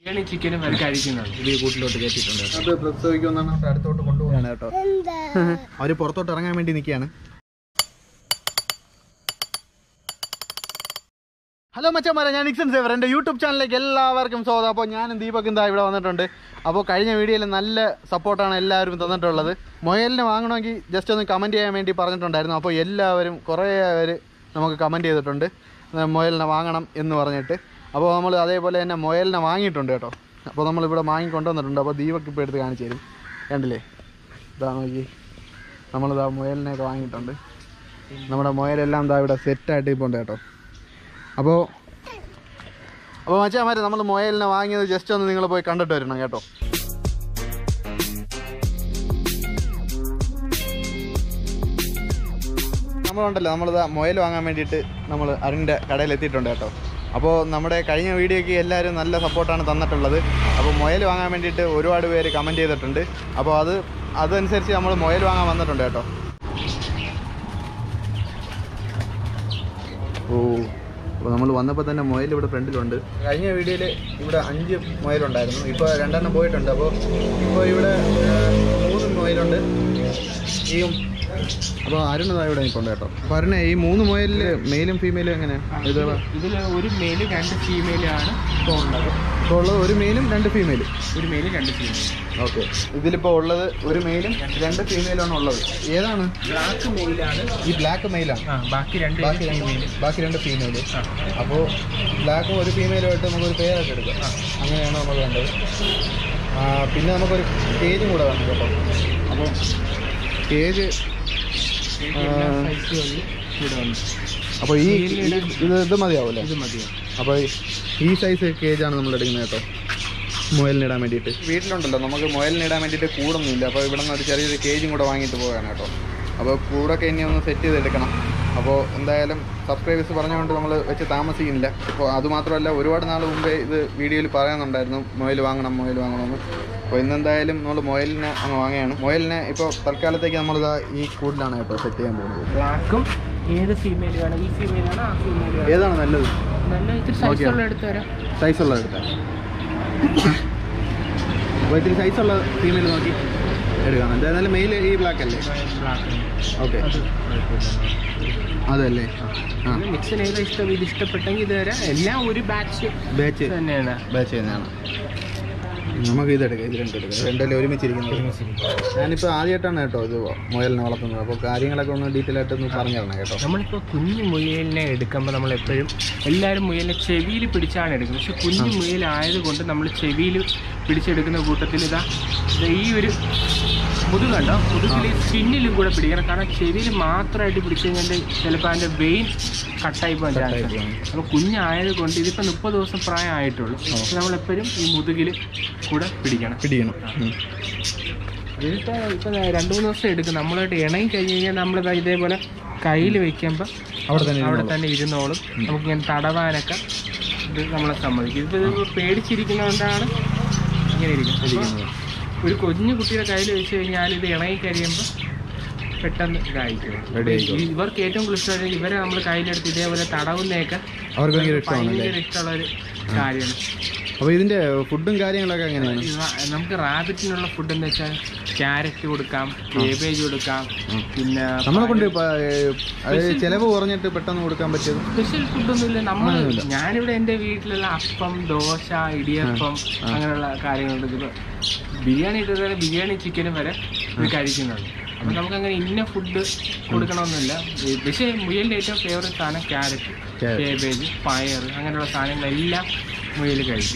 ബിരിയാണി ചിക്കനും വരെ കഴിക്കുന്നുണ്ട് പുതിയ കൂട്ടിലോട്ട് കയറ്റിയിട്ടുണ്ട് അത് പ്രസവിക്കുമെന്നാണ് അടുത്തോട്ട് കൊണ്ടുപോകാണ് കേട്ടോ അവര് പുറത്തോട്ട് ഇറങ്ങാൻ വേണ്ടി നിൽക്കുകയാണ് ഹലോ മച്ചന്മാരെ ഞാൻ നിക്സൺ സേവർ എൻ്റെ യൂട്യൂബ് ചാനലിലേക്ക് എല്ലാവർക്കും സ്വാഗതം അപ്പോൾ ഞാനും ദീപക് എന്താ ഇവിടെ വന്നിട്ടുണ്ട് അപ്പോൾ കഴിഞ്ഞ വീഡിയോയിൽ നല്ല സപ്പോർട്ടാണ് എല്ലാവരും തന്നിട്ടുള്ളത് മൊയലിനെ വാങ്ങണമെങ്കിൽ ജസ്റ്റ് ഒന്ന് കമൻറ്റ് ചെയ്യാൻ വേണ്ടി പറഞ്ഞിട്ടുണ്ടായിരുന്നു അപ്പോൾ എല്ലാവരും കുറേ പേര് നമുക്ക് കമൻറ്റ് ചെയ്തിട്ടുണ്ട് ഏർ മൊയലിനെ വാങ്ങണം എന്ന് പറഞ്ഞിട്ട് അപ്പോൾ നമ്മൾ അതേപോലെ തന്നെ മൊയലിനെ വാങ്ങിയിട്ടുണ്ട് കേട്ടോ അപ്പോൾ നമ്മളിവിടെ വാങ്ങിക്കൊണ്ടുവന്നിട്ടുണ്ട് അപ്പോൾ ദീപക് ഇപ്പോൾ എടുത്ത് കാണിച്ചു തരും കണ്ടില്ലേ ഇതാ നോക്കി നമ്മളിതാ മുയലിനെയൊക്കെ വാങ്ങിയിട്ടുണ്ട് നമ്മുടെ മുയലെല്ലാം ഇതാ ഇവിടെ സെറ്റായിട്ട് ഇപ്പോൾ ഉണ്ട് കേട്ടോ അപ്പോൾ അപ്പോൾ മച്ചാമാരെ നമ്മൾ മുയലിനെ വാങ്ങിയത് ജസ്റ്റ് ഒന്ന് നിങ്ങൾ പോയി കണ്ടിട്ട് വരണം കേട്ടോ നമ്മളുണ്ടല്ലോ നമ്മളിതാ മുയൽ വാങ്ങാൻ വേണ്ടിയിട്ട് നമ്മൾ അരുണിൻ്റെ കടയിൽ എത്തിയിട്ടുണ്ട് കേട്ടോ അപ്പോൾ നമ്മുടെ കഴിഞ്ഞ വീഡിയോയ്ക്ക് എല്ലാവരും നല്ല സപ്പോർട്ടാണ് തന്നിട്ടുള്ളത് അപ്പോൾ മുയൽ വാങ്ങാൻ വേണ്ടിയിട്ട് ഒരുപാട് പേര് കമൻറ്റ് ചെയ്തിട്ടുണ്ട് അപ്പോൾ അത് അതനുസരിച്ച് നമ്മൾ മുയൽ വാങ്ങാൻ വന്നിട്ടുണ്ട് കേട്ടോ ഓ അപ്പോൾ നമ്മൾ വന്നപ്പോൾ തന്നെ മുയൽ ഇവിടെ ഫ്രണ്ടിലുണ്ട് കഴിഞ്ഞ വീഡിയോയിൽ ഇവിടെ അഞ്ച് മുയലുണ്ടായിരുന്നു ഇപ്പോൾ രണ്ടെണ്ണം പോയിട്ടുണ്ട് അപ്പോൾ ഇപ്പോൾ ഇവിടെ ഏർ, മൂന്ന് മുയലുണ്ട് ഈ അപ്പോൾ അരുൺ ഇതാ ഇവിടെ നിൽപ്പുണ്ട് കേട്ടോ അപ്പോൾ അരുണെ ഈ മൂന്ന് മുയലിൽ മെയിലും ഫീമെയിലും എങ്ങനെ ഇത് ഇതിൽ ഒരു മെയില് രണ്ട് ഫീമെയിലാണ് ഇപ്പോൾ ഉള്ളത് ഇപ്പോൾ ഉള്ളത് ഒരു മെയിലും രണ്ട് ഫീമെയിലും ഒരു മെയില് രണ്ട് ഫീമെയിൽ ഓക്കെ ഇതിലിപ്പോൾ ഉള്ളത് ഒരു മെയിലും രണ്ട് ഫീമെയിലാണ് ഉള്ളത് ഏതാണ് ബ്ലാക്ക് മെയിലാണ് ഈ ബ്ലാക്ക് മെയിലാണ് ആ ബാക്കി രണ്ട് ബാക്കി ഫീമെയിൽ രണ്ട് ബാക്കി രണ്ട് ഫീമെയിൽ ആ അപ്പോൾ ബ്ലാക്കും ഒരു ഫീമെയിലുമായിട്ട് നമുക്കൊരു പേരൊക്കെ എടുക്കാം അങ്ങനെയാണ് നമ്മൾ വേണ്ടത് ആ, പിന്നെ നമുക്കൊരു കേജും കൂടെ വേണം കേട്ടോ അപ്പോൾ കേജ് എല്ലാ സൈസും ഉണ്ട് ഇവിടെ ഉണ്ട് അപ്പോൾ ഈ ഈ- ഇത് ഇത് മതിയാവില്ലേ ഇത് മതിയോ അപ്പോൾ ഈ സൈസ് കേജാണ് നമ്മൾ എടുക്കുന്നത് കേട്ടോ മുയലിനിടാൻ വേണ്ടിയിട്ട് വീട്ടിലുണ്ടല്ലോ നമുക്ക് മുയലിനിടാൻ വേണ്ടിയിട്ട് കൂടൊന്നുമില്ല അപ്പോൾ ഇവിടെ നിന്ന് ഒരു ചെറിയൊരു കേജും കൂടെ വാങ്ങിയിട്ട് പോവുകയാണ് കേട്ടോ അപ്പോൾ കൂടൊക്കെ ഇനി ഒന്ന് സെറ്റ് ചെയ്തെടുക്കണം അപ്പോൾ എന്തായാലും സബ്സ്ക്രൈബേഴ്സ് പറഞ്ഞുകൊണ്ട് നമ്മൾ വെച്ച് താമസിക്കുന്നില്ല അപ്പോൾ അതുമാത്രമല്ല ഒരുപാട് നാൾ മുമ്പേ ഇത് വീഡിയോയിൽ പറയുന്നുണ്ടായിരുന്നു മുയൽ വാങ്ങണം മുയൽ വാങ്ങണമെന്ന് അപ്പോൾ ഇന്നെന്തായാലും നമ്മൾ മുയലിനെ അങ്ങ് വാങ്ങുകയാണ് മുയലിനെ ഇപ്പോൾ തൽക്കാലത്തേക്ക് നമ്മളിതാ ഈ കൂടിലാണ് കേട്ടോ സെറ്റ് ചെയ്യാൻ പോകുന്നത് ബ്ലാക്കും ഏത് ഫീമെയിൽ വേണം ഈ ഫീമെയിൽ ആണോ ആ ഫീമെയിൽ വേണം ഏതാണ് നല്ലത് നല്ല ഇത്തിരി സൈസുള്ള എടുത്ത് തരാം സൈസുള്ളത് എടുക്കാം അപ്പോൾ ഇത്തിരി സൈസുള്ള ഫീമെയിൽ നോക്കി എടുക്കാം എന്തായാലും മെയിൽ ഈ ബ്ലാക്ക് അല്ലേ ബ്ലാക്ക് ഓക്കെ അത് കുഴപ്പമില്ല അതല്ലേ ആ മിക്സിന് ഏതാ ഇഷ്ടം ഇത് ഇഷ്ടപ്പെട്ടെങ്കിൽ ഇത് തരാം എല്ലാം ഒരു ബാച്ച് ബാച്ച് തന്നെയാണ് ബാച്ച് ചെയ്യുന്നതാണ് നമുക്ക് ഇതെടുക്കാം ഇത് രണ്ടും എടുക്കാം രണ്ടെല്ലാം ഒരുമിച്ചിരിക്കുന്നത് ഞാനിപ്പോൾ ആദ്യമായിട്ടാണ് കേട്ടോ ഇത് മുയലിനെ വളർത്തുന്നത് അപ്പോൾ കാര്യങ്ങളൊക്കെ ഒന്ന് ഡീറ്റെയിൽ ആയിട്ട് ഒന്ന് പറഞ്ഞു തരണം കേട്ടോ നമ്മളിപ്പോൾ കുഞ്ഞു മുയലിനെ എടുക്കുമ്പോൾ നമ്മൾ എപ്പോഴും എല്ലാവരും മുയലിനെ ചെവിയിൽ പിടിച്ചാണ് എടുക്കുന്നത് പക്ഷെ കുഞ്ഞു മുയലായതുകൊണ്ട് നമ്മൾ ചെവിയിൽ പിടിച്ചെടുക്കുന്ന കൂട്ടത്തിൽ ഇതാ ദാ ഈ ഒരു മുതുക് കണ്ടോ മുതുകിൽ സ്കിന്നിലും കൂടെ പിടിക്കണം കാരണം ചെവിയിൽ മാത്രമായിട്ട് പിടിച്ചു കഴിഞ്ഞാൽ ചിലപ്പോൾ അതിൻ്റെ വെയിൻ കട്ടായി പോകാൻ ചാൻസ് ഉണ്ട് അപ്പോൾ കുഞ്ഞായത് കൊണ്ട് ഇതിപ്പോൾ മുപ്പത് ദിവസം പ്രായമായിട്ടുള്ളൂ അപ്പോൾ നമ്മളെപ്പോഴും ഈ മുതുകിൽ കൂടെ പിടിക്കണം പിടിക്കണം ഉം. ഇതിപ്പോൾ ഇപ്പം രണ്ട് മൂന്ന് ദിവസം എടുക്കും നമ്മളായിട്ട് ഇണങ്ങി കഴിഞ്ഞ് കഴിഞ്ഞാൽ നമ്മളിതാ ഇതേപോലെ കയ്യിൽ വെക്കുമ്പോൾ അവിടെ തന്നെ അവിടെ തന്നെ ഇരുന്നോളും നമുക്ക് ഇങ്ങനെ തടവാനൊക്കെ ഇത് നമ്മളെ സമ്മതിക്കും ഇതിപ്പോൾ ഇത് പേടിച്ചിരിക്കുന്നതുകൊണ്ടാണ് ഇങ്ങനെ ഇരിക്കുന്നത് ഒരു കുഞ്ഞു കുട്ടിയുടെ കയ്യിൽ വെച്ച് കഴിഞ്ഞാൽ ഇത് ഇണങ്ങി കഴിയുമ്പോൾ പെട്ടെന്ന് ഇതായിരിക്കും Ready ആയിക്കോളും. ഇവർക്ക് ഏറ്റവും കൂടുതൽ ഇഷ്ടം ഇവരെ നമ്മൾ കയ്യിലെടുത്ത് ഇതേപോലെ തടവുന്നതൊക്കെ അവർക്ക് ഭയങ്കര ഇഷ്ടമാണല്ലേ ഭയങ്കര ഇഷ്ടമുള്ള ഒരു കാര്യമാണ് അപ്പോൾ ഇതിൻ്റെ ഫുഡും കാര്യങ്ങളൊക്കെ എങ്ങനെയാണ് ഈ റാ- നമുക്ക് റാബിറ്റിനുള്ള ഫുഡ് എന്ന് വെച്ചാൽ ക്യാരറ്റ് കൊടുക്കാം കേബേജ് കൊടുക്കാം പിന്നെ നമ്മളെ കൊണ്ട് ഇപ്പൊ, ഏഹ്, അതായത് ചിലവ് കുറഞ്ഞിട്ട് പെട്ടെന്ന് കൊടുക്കാൻ പറ്റിയത് സ്പെഷ്യൽ ഫുഡൊന്നുമില്ല നമ്മൾ ഞാനിവിടെ എൻ്റെ വീട്ടിലുള്ള അപ്പം ദോശ ഇടിയപ്പം അങ്ങനെയുള്ള കാര്യങ്ങളുണ്ട് ഇപ്പൊ ബിരിയാണി ഇട്ടതുപോലെ ബിരിയാണി ചിക്കനും വരെ ഇത് കഴിക്കുന്നുണ്ട് അപ്പം നമുക്ക് അങ്ങനെ ഇന്ന ഫുഡ് കൊടുക്കണമെന്നില്ല ഈ- പക്ഷേ മുയലിൻ്റെ ഏറ്റവും ഫേവറേറ്റ് സാധനം ക്യാരറ്റ് Carrot. കേബേജ് പയർ അങ്ങനെയുള്ള സാധനങ്ങളെല്ലാം മുയൽ കഴിക്കും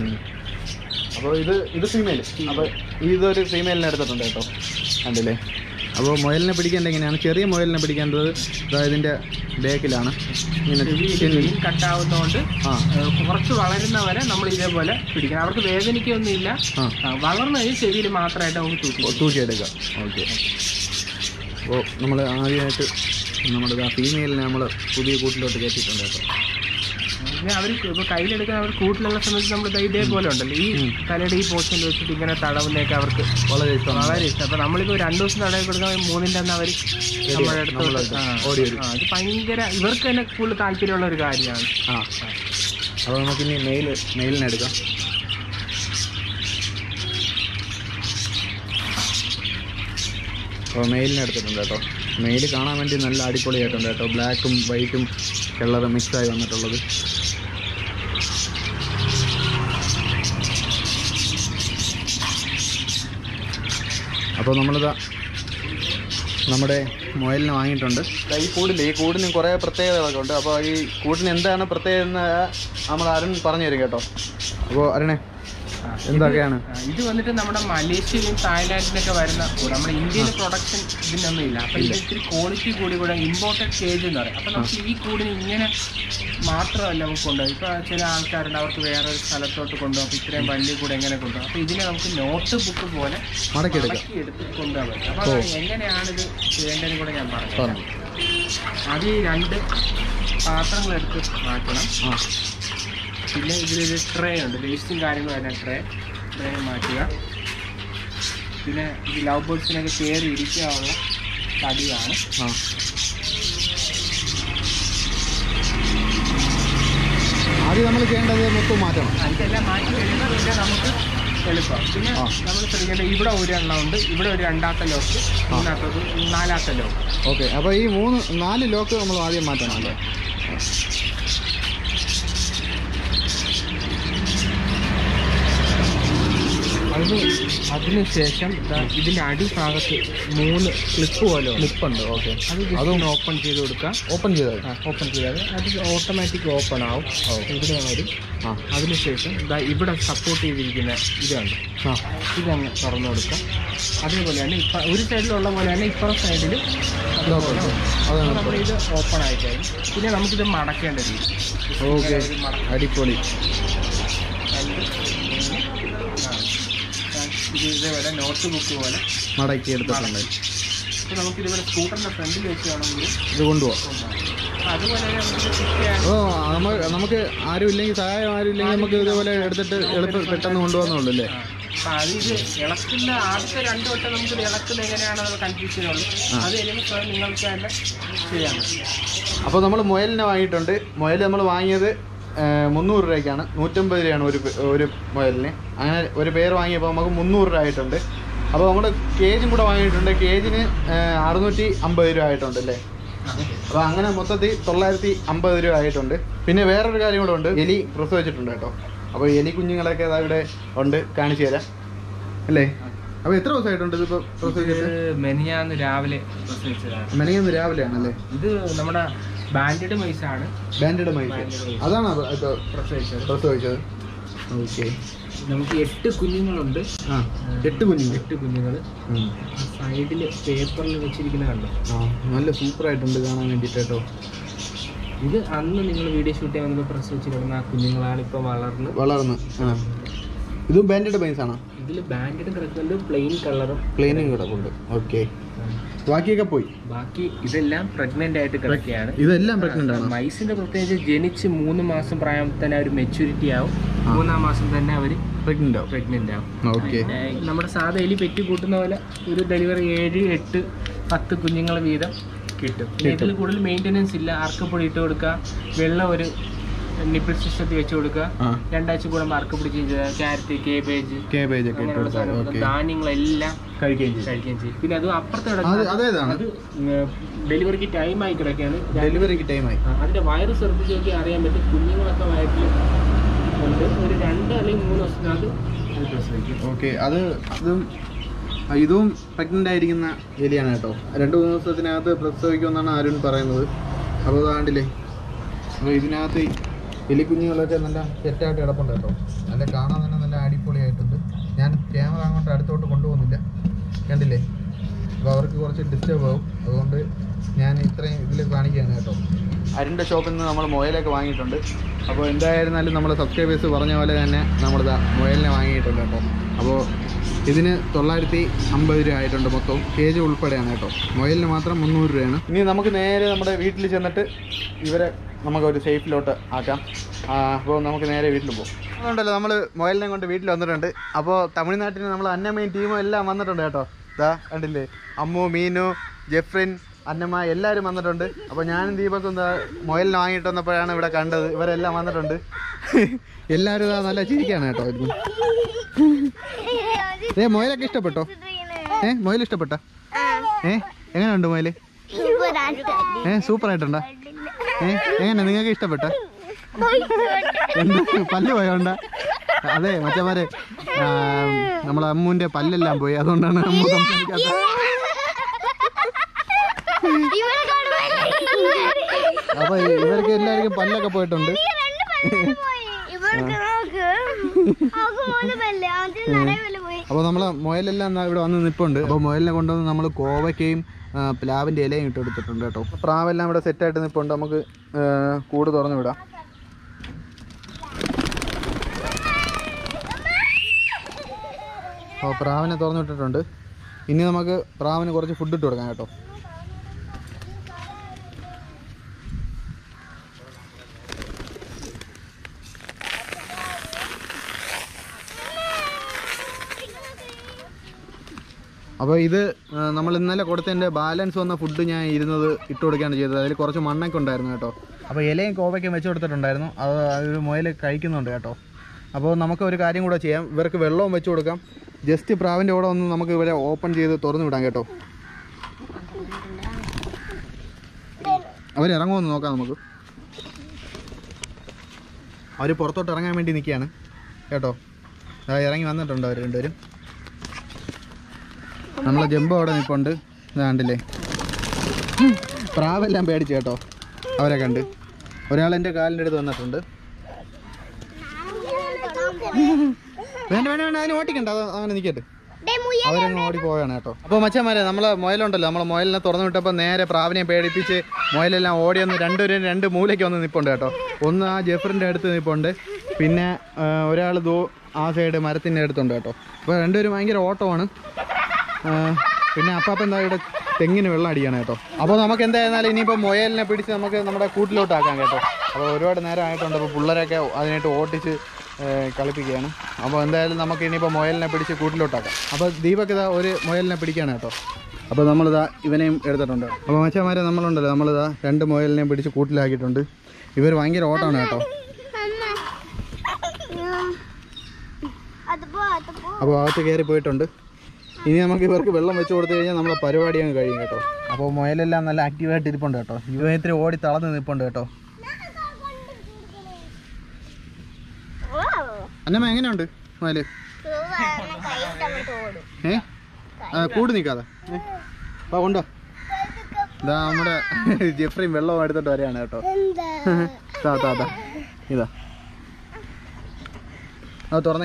അപ്പോൾ ഇത് ഇത് ഫീമെയിൽ അപ്പോൾ ഇതൊരു ഫീമെയിലിനെ എടുത്തിട്ടുണ്ട് കേട്ടോ കണ്ടില്ലേ അപ്പോൾ മുയലിനെ പിടിക്കേണ്ടത് എങ്ങനെയാണ് ചെറിയ മുയലിനെ പിടിക്കേണ്ടത് ദാ ഇതിൻ്റെ ബേക്കിലാണ് ഇങ്ങനെ ചെവിയിൽ വെയിൻ കട്ടാവുന്നതുകൊണ്ട് ആ ഏഹ് കുറച്ച് വളരുന്നവരെ നമ്മൾ ഇതേപോലെ പിടിക്കണം അവർക്ക് വേദനിക്കൊന്നുമില്ല ആ ആ, വളർന്നു കഴിഞ്ഞ് ചെവിയിൽ മാത്രമായിട്ട് നമുക്ക് തൂക്കി തൂക്കിയെടുക്കുക ഓക്കെ അപ്പോൾ നമ്മൾ ആദ്യമായിട്ട് നമ്മുടെ ഫീമെയിലിനെ നമ്മൾ പുതിയ കൂട്ടിലോട്ട് കയറ്റിയിട്ടുണ്ട് കേട്ടോ പിന്നെ അവർ ഇപ്പോൾ കയ്യിലെടുക്കാൻ അവർ കൂട്ടിലുള്ള സമയത്ത് നമ്മൾ ദാ ഇതേപോലെ ഉണ്ടല്ലോ ഈ തലയുടെ ഈ പോർഷനിൽ വെച്ചിട്ട് ഇങ്ങനെ തടവുന്നതൊക്കെ അവർക്ക് വളരെ ഇഷ്ടമാണ് വളരെ ഇഷ്ടം അപ്പോൾ നമ്മളിപ്പോൾ രണ്ട് ദിവസം തടവി കൊടുക്കാൻ മൂന്നിൻ്റെ അന്ന് അവർ നമ്മുടെ അടുത്തോട്ട് നമ്മളടുത്ത് ആ, ഓടി വരും. ആ, ഇത് ഭയങ്കര ഇവർക്ക് തന്നെ കൂടുതൽ താല്പര്യമുള്ള ഒരു കാര്യമാണ് ആ അപ്പോൾ നമുക്കിനി മെയിൽ മെയിലിനെ എടുക്കാം അപ്പോൾ മെയിലിനെ എടുത്തിട്ടുണ്ട് കേട്ടോ മെയിൽ കാണാൻ വേണ്ടി നല്ല അടിപൊളിയായിട്ടുണ്ട് കേട്ടോ ബ്ലാക്കും വൈറ്റും കളർ മിക്സായി വന്നിട്ടുള്ളത് അപ്പോൾ നമ്മളിതാ നമ്മുടെ മുയലിനെ വാങ്ങിയിട്ടുണ്ട് ദാ ഈ കൂടില്ലേ ഈ കൂടിന് കുറേ പ്രത്യേകതകളൊക്കെ ഉണ്ട് അപ്പോൾ ഈ കൂടിന് എന്താണ് പ്രത്യേകത എന്ന് നമ്മൾ അരുൺ പറഞ്ഞു തരും കേട്ടോ അപ്പോൾ അരുണേ എന്തൊക്കെയാണ് ആ, ഇത് വന്നിട്ട് നമ്മുടെ മലേഷ്യയിലും തായ്ലാൻഡിലൊക്കെ വരുന്ന കൂടെ നമ്മുടെ ഇന്ത്യയിൽ പ്രൊഡക്ഷൻ ഇതിനൊന്നും ഇല്ല അപ്പൊ ഇത് ഇത്തിരി ക്വാളിറ്റി കൂടി കൂടെ ഇമ്പോർട്ടഡ് കേജ് എന്ന് പറയും അപ്പൊ നമുക്ക് ഈ കൂടിന് ഇങ്ങനെ മാത്രമല്ല നമുക്ക് കൊണ്ടുപോകും ഇപ്പൊ ചില ആൾക്കാരുണ്ട് അവർക്ക് വേറെ സ്ഥലത്തോട്ട് കൊണ്ടുപോകും അപ്പൊ ഇത്രയും വണ്ടി കൂടെ എങ്ങനെ കൊണ്ടുപോകും അപ്പൊ ഇതിനെ നമുക്ക് നോട്ട് ബുക്ക് പോലെ മടക്കിയെടുക്കാം മടക്കി എടുത്ത് കൊണ്ടുപോകാൻ പറ്റും അപ്പൊ അത് എങ്ങനെയാണിത് ചെയ്യേണ്ടതെന്ന് കൂടെ ഞാൻ പറഞ്ഞു പറഞ്ഞു ആദ്യം ഈ രണ്ട് പാത്രങ്ങൾ എടുത്ത് മാറ്റണം ആ പിന്നെ ഇതിലൊരു ട്രേ ഉണ്ട് വേസ്റ്റും കാര്യങ്ങളും വരുന്ന ട്രേ ട്രേ മാറ്റുക പിന്നെ ഇത് ലവ് ബേർഡ്സിനൊക്കെ കയറി ഇരിക്കാനുള്ള തടിയാണ് ആ ആദ്യം നമ്മൾ ചെയ്യേണ്ടത് മൊത്തം മാറ്റണം അതിതെല്ലാം മാറ്റി കഴിയുമ്പോൾ പിന്നെ നമുക്ക് എളുപ്പം പിന്നെ ആ. നമ്മൾ ശ്രദ്ധിക്കേണ്ടത് ഇവിടെ ഒരു എണ്ണം ഉണ്ട് ഇവിടെ ഒരു രണ്ടാമത്തെ ലോക്ക് മൂന്നാമത്തത് നാലാമത്തെ ലോക്ക് ഓക്കെ അപ്പോൾ ഈ മൂന്ന് നാല് ലോക്ക് നമ്മൾ ആദ്യം മാറ്റണം അല്ലേ അതിന് അതിനുശേഷം ദാ ഇതിന്റെ അടിഭാഗത്ത് മൂന്ന് ക്ലിപ്പ് പോലെ ഉണ്ട്. ക്ലിപ്പുണ്ട് ഓക്കെ അത് ജസ്റ്റ് ഒന്ന് ഓപ്പൺ ചെയ്ത് കൊടുക്കുക ഓപ്പൺ ചെയ്താൽ ഓപ്പൺ ചെയ്താൽ അത് ഓട്ടോമാറ്റിക് ഓപ്പൺ ആവും ഇവിടെ വരും ആ അതിനുശേഷം ദാ ഇവിടെ സപ്പോർട്ട് ചെയ്തിരിക്കുന്ന ഇതാണ് ആ ഇതങ്ങ് തുറന്നു കൊടുക്കാം അതേപോലെ തന്നെ ഇപ്പം ഒരു സൈഡിലുള്ള പോലെ തന്നെ ഇപ്പുറം സൈഡിലും ലോക്ക് ഉണ്ട് അതാണ് നമ്മൾ ഇത് ഓപ്പൺ ആയി കഴിഞ്ഞു പിന്നെ നമുക്കിത് മടക്കേണ്ട രീതി ഓക്കെ ഇത് മട- അടിപൊളി രണ്ട് മൂന്ന് നാല് ഇത് ഇതേപോലെ നോട്ട് ബുക്ക് പോലെ മടക്കി എടുത്തിട്ടുണ്ട് അപ്പോൾ നമുക്കിതിവിടെ സ്കൂട്ടറിൻ്റെ ഫ്രണ്ടിൽ വെച്ച് വേണമെങ്കിൽ ഇത് കൊണ്ടുപോകാം കൊണ്ടുപോകാം. അതുപോലെ തന്നെ നമുക്ക് ഫിറ്റ് ചെയ്യാൻ ഓ നമ്മ നമുക്ക് ആരും ഇല്ലെങ്കിൽ സഹായം ആരും ഇല്ലെങ്കിൽ നമുക്ക് ഇതേപോലെ എടുത്തിട്ട് എളുപ്പം പെട്ടെന്ന് കൊണ്ടുപോകുന്നുള്ളൂ അല്ലേ അപ്പം അത് ഇത് ഇളക്കുന്ന ആദ്യത്തെ രണ്ട് വട്ടം നമുക്ക് ഇത് ഇളക്കുന്നത് എങ്ങനെയാണെന്ന് കൺഫ്യൂഷൻ ഉള്ളൂ അത് കഴിയുമ്പോൾ സ്വയം നിങ്ങൾക്ക് തന്നെ ചെയ്യാൻ പറ്റും അപ്പോൾ നമ്മൾ മുയലിനെ വാങ്ങിയിട്ടുണ്ട് മുയൽ നമ്മൾ വാങ്ങിയത് ആ, മുന്നൂറ് രൂപയ്ക്കാണ് നൂറ്റമ്പത് രൂപയാണ് ഒരു പേ- ഒരു മുയലിന് അങ്ങനെ ഒരു പേര് വാങ്ങിയപ്പോൾ നമുക്ക് മുന്നൂറ് രൂപ ആയിട്ടുണ്ട് അപ്പോൾ നമ്മൾ കേജും കൂടെ വാങ്ങിയിട്ടുണ്ട് കേജിന് ആ, അറുന്നൂറ്റി അമ്പത് രൂപ ആയിട്ടുണ്ട് അല്ലേ അപ്പോൾ അങ്ങനെ മൊത്തത്തിൽ തൊള്ളായിരത്തി അമ്പത് രൂപ ആയിട്ടുണ്ട് പിന്നെ വേറൊരു കാര്യം കൂടെ ഉണ്ട് എലി പ്രസവിച്ചിട്ടുണ്ട് കേട്ടോ അപ്പോൾ എലി കുഞ്ഞുങ്ങളൊക്കെ അതാ ഇവിടെ ഉണ്ട് കാണിച്ചു തരാം അല്ലേ അപ്പോൾ എത്ര ദിവസമായിട്ടുണ്ട് ഇതിപ്പോൾ പ്രസവിച്ചിട്ട് ഇത് മെനിഞ്ഞാന്ന് രാവിലെ പ്രസവിച്ചതാണ് മെനയൊന്ന് രാവിലെയാണല്ലേ ഇത് നമ്മുടെ ബാൻഡഡ് മൈസാണ് ബാൻഡഡ് മൈക്ക് അതാണോ ഇപ്പോൾ പ്രസവിച്ചത് പ്രസവിച്ചത് ഓക്കെ നമുക്ക് എട്ട് കുഞ്ഞുങ്ങളുണ്ട് ആ എട്ട് കുഞ്ഞുങ്ങൾ എട്ട് കുഞ്ഞുങ്ങൾ ഉം. സൈഡിൽ പേപ്പറിൽ വെച്ചിരിക്കുന്ന കണ്ടോ ആ നല്ല സൂപ്പറായിട്ടുണ്ട് കാണാൻ വേണ്ടിയിട്ട് കേട്ടോ ഇത് അന്ന് നിങ്ങൾ വീഡിയോ ഷൂട്ട് ചെയ്യാൻ വന്നപ്പോൾ പ്രസവിച്ച് കിടന്ന ആ കുഞ്ഞുങ്ങളാണ് ഇപ്പോൾ വളർന്ന് വളർന്ന് ആ ഇതും ബാൻഡഡ് മൈൻസ് ആണോ ഇതിൽ ബാൻഡഡ് കിടക്കുന്നുണ്ട് പ്ലെയിൻ കളറും പ്ലെയിനും കിടപ്പുണ്ട് ഓക്കെ ബാക്കിയൊക്കെ പോയി ബാക്കി ഇതെല്ലാം പ്രഗ്നന്റ് ആയിട്ട് കിടക്കുകയാണ് ഇതെല്ലാം പ്രഗ്നന്റ് ആണോ മൈസിന്റെ പ്രത്യേകിച്ച് ജനിച്ച് മൂന്ന് മാസം പ്രായം തന്നെ അവർ മെച്യൂരിറ്റി ആവും മൂന്നാം മാസം തന്നെ അവർ പ്രഗ്നന്റ് ആവും പ്രഗ്നന്റ് ആവും ഓക്കെ പിന്നെ നമ്മുടെ സാധാ എലി പെറ്റി കൂട്ടുന്ന പോലെ ഒരു ഡെലിവറി ഏഴ് എട്ട് പത്ത് കുഞ്ഞുങ്ങൾ വീതം കിട്ടും പിന്നെ ഇതിൽ കൂടുതൽ മെയിൻ്റെനൻസ് ഇല്ല അർക്കപ്പൊടി ഇട്ട് കൊടുക്കുക വെള്ളം ഒരു നിപ്പിൾ സിസ്റ്റത്തിൽ വെച്ച് കൊടുക്കുക ആ രണ്ടാഴ്ച കൂടുമ്പോൾ അർക്കപ്പൊടി ചേഞ്ച് ചെയ്യുക ക്യാരറ്റ് കേബേജ് കേബേജ് ഒക്കെ ഇട്ട് അങ്ങനെയുള്ള കൊടുത്താൽ സാധനങ്ങൾ ഓക്കെ ധാന്യങ്ങളെല്ലാം കഴിക്കുകയും ചെയ്യും കഴിക്കുകയും ചെയ്യും പിന്നെ അത് അപ്പുറത്ത് അത് കിടക്കുന്ന അതേതാണ് അത് ഡെലിവറിക്ക് ടൈമായി കിടക്കുകയാണ് ഡെലിവറിക്ക് ടൈമായി ആ, അതിന്റെ വയറ് ശ്രദ്ധിച്ച് നോക്കി അറിയാൻ പറ്റും കുഞ്ഞുങ്ങളൊക്കെ വയറ്റിൽ ഉണ്ട് ഒരു രണ്ട് അല്ലെങ്കിൽ മൂന്ന് ദിവസത്തിനകത്ത് അത് പ്രസവിക്കും ഓക്കെ അത് അതും ആ, ഇതും പ്രഗ്നന്റ് ആയിരിക്കുന്ന എലിയാണ് കേട്ടോ രണ്ട് മൂന്ന് ദിവസത്തിനകത്ത് പ്രസവിക്കുമെന്നാണ് അരുൺ പറയുന്നത് അപ്പോൾ അതാണ്ടില്ലേ അപ്പോൾ ഇതിനകത്ത് എലിക്കുഞ്ഞുങ്ങളൊക്കെ നല്ല സെറ്റായിട്ട് കിടപ്പുണ്ട് കേട്ടോ നല്ല കാണാൻ തന്നെ നല്ല അടിപൊളിയായിട്ടുണ്ട് ഞാൻ ക്യാമറ അങ്ങോട്ട് അടുത്തോട്ട് കൊണ്ടുപോകുന്നില്ല കണ്ടില്ലേ അപ്പോൾ അവർക്ക് കുറച്ച് ഡിസ്റ്റർബ് ആവും അതുകൊണ്ട് ഞാൻ ഇത്രയും ഇതിൽ കാണിക്കുകയാണ് കേട്ടോ അരിൻ്റെ ഷോപ്പിൽ നിന്ന് നമ്മൾ മുയലൊക്കെ വാങ്ങിയിട്ടുണ്ട് അപ്പോൾ എന്തായിരുന്നാലും നമ്മുടെ സബ്സ്ക്രൈബേഴ്സ് പറഞ്ഞ പോലെ തന്നെ നമ്മളിതാ മുയലിനെ വാങ്ങിയിട്ടുണ്ട് കേട്ടോ അപ്പോൾ ഇതിന് തൊള്ളായിരത്തി അമ്പത് രൂപ ആയിട്ടുണ്ട് മൊത്തം കേജ് ഉൾപ്പെടെയാണ് കേട്ടോ മുയലിന് മാത്രം മുന്നൂറ് രൂപയാണ് ഇനി നമുക്ക് നേരെ നമ്മുടെ വീട്ടിൽ ചെന്നിട്ട് ഇവരെ നമുക്ക് ഒരു സേഫിലോട്ട് ആക്കാം അപ്പോൾ നമുക്ക് നേരെ വീട്ടിൽ പോകും അതുകൊണ്ടല്ലോ നമ്മൾ മുയലിനെ കൊണ്ട് വീട്ടിൽ വന്നിട്ടുണ്ട് അപ്പോൾ തമിഴ്നാട്ടിൽ നമ്മൾ അന്നമ്മയും ടീമും എല്ലാം വന്നിട്ടുണ്ട് കേട്ടോ ഇതാ കണ്ടില്ലേ അമ്മു മീനു ജെഫ്രിൻ അന്നമ്മ എല്ലാവരും വന്നിട്ടുണ്ട് അപ്പോൾ ഞാനും ദീപക്കും എന്താ മുയലിനെ വാങ്ങിയിട്ട് വന്നപ്പോഴാണ് ഇവിടെ കണ്ടത് ഇവരെല്ലാം വന്നിട്ടുണ്ട് എല്ലാവരും ഇതാ നല്ല ചിരിക്കാണ് കേട്ടോ ഇവിടുന്ന്. ഏ മുയലൊക്കെ ഇഷ്ടപ്പെട്ടോ ഏ മുയൽ ഇഷ്ടപ്പെട്ട ഏ എങ്ങനെയുണ്ട് മുയല് ഏ സൂപ്പർ ആയിട്ടുണ്ടോ ഏ എങ്ങനെ നിങ്ങൾക്ക് ഇഷ്ടപ്പെട്ട എന്ത് പല്ല് പോയോണ്ട അതെ മറ്റേമാരെ ആ, നമ്മളെ അമ്മുവിന്റെ പല്ലെല്ലാം പോയി അതുകൊണ്ടാണ് അമ്മു സംസാരിക്കാത്തത് അപ്പൊ ഇവർക്ക് എല്ലാവർക്കും പല്ലൊക്കെ പോയിട്ടുണ്ട് അപ്പൊ നമ്മളെ മുയലെല്ലാം എന്നാ ഇവിടെ വന്ന് നിപ്പുണ്ട് അപ്പൊ മുയലിനെ കൊണ്ടുവന്ന് നമ്മൾ കോവയ്ക്കയും ആ, പ്ലാവിന്റെ ഇലയും ഇട്ട് എടുത്തിട്ടുണ്ട് കേട്ടോ പ്രാവെല്ലാം ഇവിടെ സെറ്റ് ആയിട്ട് നിപ്പുണ്ട് നമുക്ക് ആ, കൂട് തുറന്നു വിടാം അപ്പോൾ പ്രാവിനെ തുറന്നു വിട്ടിട്ടുണ്ട് ഇനി നമുക്ക് പ്രാവിന് കുറച്ച് ഫുഡ് ഇട്ട് കൊടുക്കാം കേട്ടോ അപ്പോൾ ഇത് ആ, നമ്മൾ ഇന്നലെ കൊടുത്തതിൻ്റെ ബാലൻസ് വന്ന ഫുഡ് ഞാൻ ഇരുന്നത് ഇട്ട് കൊടുക്കുകയാണ് ചെയ്തത് അതിൽ കുറച്ച് മണ്ണൊക്കെ ഉണ്ടായിരുന്നു കേട്ടോ അപ്പോൾ ഇലയും കോവയ്ക്കും വെച്ച് കൊടുത്തിട്ടുണ്ടായിരുന്നു അത് ഒരു മുയൽ കഴിക്കുന്നുണ്ട് കേട്ടോ അപ്പോൾ നമുക്ക് ഒരു കാര്യം കൂടെ ചെയ്യാം ഇവർക്ക് വെള്ളവും വെച്ച് കൊടുക്കാം ജസ്റ്റ് പ്രാവിൻ്റെ കൂടെ ഒന്ന് നമുക്ക് ഇവരെ ഓപ്പൺ ചെയ്ത് തുറന്നു വിടാം കേട്ടോ അവരിറങ്ങുമെന്ന് നോക്കാം നമുക്ക് അവർ പുറത്തോട്ട് ഇറങ്ങാൻ വേണ്ടി നിൽക്കുകയാണ് കേട്ടോ ദാ ഇറങ്ങി വന്നിട്ടുണ്ട് അവർ രണ്ടുപേരും നമ്മളെ ജമ്പ് അവിടെ നിൽപ്പുണ്ട് ഇതാ കണ്ടില്ലേ ഉം. പ്രാവെല്ലാം പേടിച്ചു കേട്ടോ അവരെ കണ്ട് ഒരാൾ എൻ്റെ കാലിൻ്റെ അടുത്ത് വന്നിട്ടുണ്ട് വേണ്ട വേണ്ട വേണ്ട അതിന് ഓട്ടിക്കണ്ട അത് അങ്ങനെ നിൽക്കട്ടെ അവരങ്ങ് ഓടി പോവുകയാണ് കേട്ടോ അപ്പോൾ മച്ചന്മാരെ നമ്മളെ മുയലുണ്ടല്ലോ നമ്മളെ മുയലിനെ തുറന്നു വിട്ടപ്പോൾ നേരെ പ്രാവിനെ പേടിപ്പിച്ച് മുയലെല്ലാം ഓടി വന്ന് രണ്ടുപേരും രണ്ട് മൂലയ്ക്ക് വന്ന് നിൽപ്പുണ്ട് കേട്ടോ ഒന്ന് ആ ജെഫറിൻ്റെ അടുത്ത് നിൽപ്പുണ്ട് പിന്നെ ഒരാൾ ദോ ആ സൈഡ് മരത്തിൻ്റെ അടുത്തുണ്ട് കേട്ടോ അപ്പോൾ രണ്ടുപേരും ഭയങ്കര ഓട്ടമാണ് ആ, പിന്നെ അപ്പാപ്പൻ എന്താ ഇവിടെ തെങ്ങിന് വെള്ളം അടിക്കണം കേട്ടോ അപ്പോൾ നമുക്ക് എന്തായിരുന്നാലും ഇനിയിപ്പോൾ മുയലിനെ പിടിച്ച് നമുക്ക് നമ്മുടെ കൂട്ടിലോട്ടാക്കാം കേട്ടോ അപ്പോൾ ഒരുപാട് നേരം ആയിട്ടുണ്ട് അപ്പോൾ പിള്ളേരൊക്കെ അതിനായിട്ട് ഓട്ടിച്ച് ഏ, കളിപ്പിക്കുകയാണ് അപ്പോൾ എന്തായാലും നമുക്ക് ഇനിയിപ്പോൾ മുയലിനെ പിടിച്ച് കൂട്ടിലോട്ടാക്കാം അപ്പോൾ ദീപക് ഇതാ ഒരു മുയലിനെ പിടിക്കുകയാണ് കേട്ടോ അപ്പോൾ നമ്മളിതാ ഇവനെയും എടുത്തിട്ടുണ്ട് അപ്പോൾ മച്ചന്മാരെ നമ്മളുണ്ടല്ലോ നമ്മളിതാ രണ്ട് മുയലിനെയും പിടിച്ച് കൂട്ടിലാക്കിയിട്ടുണ്ട് ഇവർ ഭയങ്കര ഓട്ടമാണ് കേട്ടോ അപ്പോൾ അകത്ത് കയറി പോയിട്ടുണ്ട് ഇനി നമുക്ക് ഇവർക്ക് വെള്ളം വെച്ച് കൊടുത്തു കഴിഞ്ഞാൽ നമ്മളെ പരിപാടി അങ്ങ് കഴിയും കേട്ടോ അപ്പോൾ മുയലെല്ലാം നല്ല ആക്റ്റീവായിട്ട് ഇരിപ്പുണ്ട് കേട്ടോ ഇവ ഇത്തിരി ഓടി തളർന്ന് നിൽപ്പുണ്ട് കേട്ടോ അന്നമ്മ എങ്ങനെയുണ്ട് മുയല് ഏ ആ, കൂട് നിൽക്കാതെ ഏ? വാ കൊണ്ടോ ഇതാ നമ്മുടെ ജെഫ്രിയും വെള്ളം എടുത്തിട്ട് വരികയാണ് കേട്ടോ താ താ താ ഇതാ ആ തുറന്നേ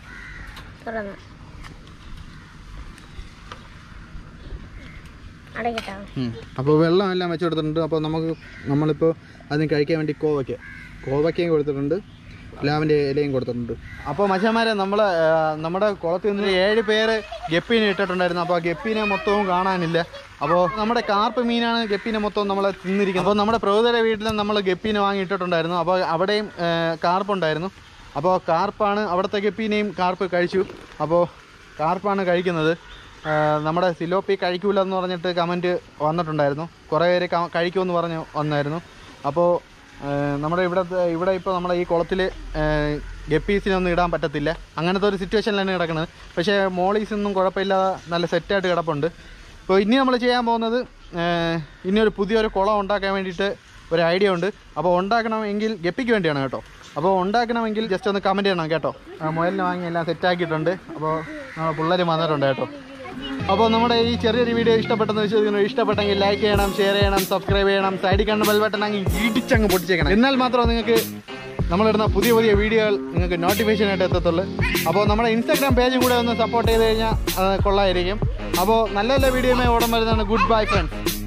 അടയ്ക്കട്ടോ അപ്പോൾ വെള്ളം എല്ലാം വെച്ച് കൊടുത്തിട്ടുണ്ട് അപ്പോൾ നമുക്ക് നമ്മളിപ്പോൾ അതിന് കഴിക്കാൻ വേണ്ടി കോവയ്ക്ക കോവയ്ക്കയും കൊടുത്തിട്ടുണ്ട് പ്ലാവിൻ്റെ ഇലയും കൊടുത്തിട്ടുണ്ട് അപ്പോൾ മച്ചന്മാരെ നമ്മൾ നമ്മുടെ കുളത്തിൽ നിന്ന് ഏഴ് പേര് ഗപ്പീനെ ഇട്ടിട്ടുണ്ടായിരുന്നു അപ്പോൾ ആ ഗപ്പീനെ മൊത്തവും കാണാനില്ല അപ്പോൾ നമ്മുടെ കാർപ്പ് മീനാണ് ഗപ്പീനെ മൊത്തവും നമ്മളെ തിന്നിരിക്കുന്നത് അപ്പോൾ നമ്മുടെ പ്രകൃതിയുടെ വീട്ടിലും നമ്മൾ ഗപ്പീനെ വാങ്ങി ഇട്ടിട്ടുണ്ടായിരുന്നു അപ്പോൾ അവിടെയും കാർപ്പുണ്ടായിരുന്നു അപ്പോൾ കാർപ്പാണ് അവിടുത്തെ ഗപ്പീനെയും കാർപ്പ് കഴിച്ചു അപ്പോൾ കാർപ്പാണ് കഴിക്കുന്നത് ആ, നമ്മുടെ സിലോപ്പി കഴിക്കൂല എന്ന് പറഞ്ഞിട്ട് കമൻറ്റ് വന്നിട്ടുണ്ടായിരുന്നു കുറേ പേര് ക- കഴിക്കുമെന്ന് പറഞ്ഞ് വന്നായിരുന്നു അപ്പോൾ ആ, നമ്മുടെ ഇവിടെ ഇവിടെ ഇപ്പോൾ നമ്മുടെ ഈ കുളത്തിൽ ഗപ്പീസിനൊന്നും ഇടാൻ പറ്റത്തില്ല അങ്ങനത്തെ ഒരു സിറ്റുവേഷനിലാണ് കിടക്കുന്നത് പക്ഷേ മോളീസൊന്നും കുഴപ്പമില്ലാതെ നല്ല സെറ്റായിട്ട് കിടപ്പുണ്ട് അപ്പോൾ ഇനി നമ്മൾ ചെയ്യാൻ പോകുന്നത് ആ, ഇനി ഒരു പുതിയൊരു കുളം ഉണ്ടാക്കാൻ വേണ്ടിയിട്ട് ഒരു ഐഡിയ ഉണ്ട് അപ്പോൾ ഉണ്ടാക്കണമെങ്കിൽ ഗപ്പിക്ക് വേണ്ടിയാണ് കേട്ടോ അപ്പോൾ ഉണ്ടാക്കണമെങ്കിൽ ജസ്റ്റ് ഒന്ന് കമൻറ്റ് ചെയ്യണം കേട്ടോ ആ, മുയലിനെ വാങ്ങി എല്ലാം സെറ്റാക്കിയിട്ടുണ്ട് അപ്പോൾ നമ്മുടെ പിള്ളേർ വന്നിട്ടുണ്ട് കേട്ടോ അപ്പോൾ നമ്മുടെ ഈ ചെറിയൊരു വീഡിയോ ഇഷ്ടപ്പെട്ടെന്ന് വിശ്വസിക്കുന്നു ഇഷ്ടപ്പെട്ടെങ്കിൽ ലൈക്ക് ചെയ്യണം ഷെയർ ചെയ്യണം സബ്സ്ക്രൈബ് ചെയ്യണം സൈഡിൽ കണ്ട ബെൽ ബട്ടൺ അങ്ങ് ഇടിച്ചങ്ങ് പൊട്ടിച്ചേക്കണം എന്നാൽ മാത്രമേ നിങ്ങൾക്ക് നമ്മളിടുന്ന പുതിയ പുതിയ വീഡിയോകൾ നിങ്ങൾക്ക് നോട്ടിഫിക്കേഷൻ ആയിട്ട് എത്തത്തുള്ളൂ അപ്പോൾ നമ്മുടെ ഇൻസ്റ്റാഗ്രാം പേജും കൂടെ ഒന്ന് സപ്പോർട്ട് ചെയ്ത് കഴിഞ്ഞാൽ അത് കൊള്ളായിരിക്കും അപ്പോൾ നല്ല നല്ല വീഡിയോയുമായി ഓടം വരുന്നതാണ് ഗുഡ് ബൈ ഫ്രണ്ട്സ്